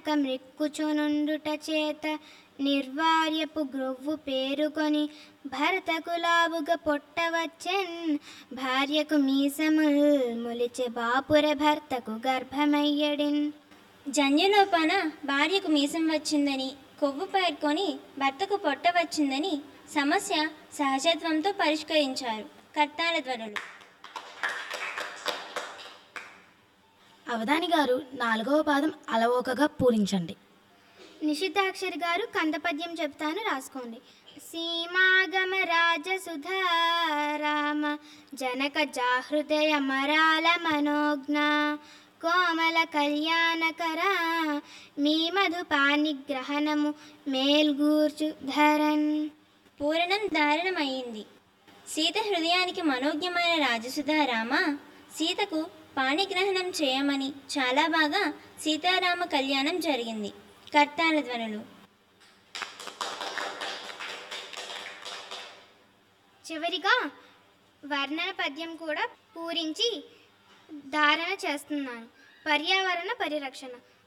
మృక్కుచునుండుట చేత నిర్వార్యపు గ్రొవ్వు పేరుకొని భరతకు లావుగా పొట్టవచ్చెన్ భార్యకు మీసముల్ మొలిచె బాపుర భర్తకు గర్భమయ్యడిన్ జన్యులోపాన భార్యకు మీసం వచ్చిందని కొవ్వు పేర్కొని భర్తకు పొట్ట వచ్చిందని సమస్య సహజత్వంతో పరిష్కరించారు కర్తాల ధ్వనులు అవధాని గారు నాలుగవ పాదం అలవోకగా పూరించండి నిషితాక్షరి గారు కందపద్యం చెప్తాను రాసుకోండి సీమాగమ రాజసుధా రామ జనక జాహృదయ మరాల మనోజ్ఞ కోమల కళ్యాణకర మీ మధుపాని గ్రహణము మేల్గూర్చు ధరన్ పూరణం దారుణమయ్యింది సీత హృదయానికి మనోజ్ఞమైన రాజసుధారామ సీతకు పాణిగ్రహణం చేయమని చాలా బాగా సీతారామ కళ్యాణం జరిగింది కర్తాల ధ్వనులు చివరిగా వర్ణన పద్యం కూడా పూరించి ధారణ చేస్తున్నాను పర్యావరణ పరిరక్షణ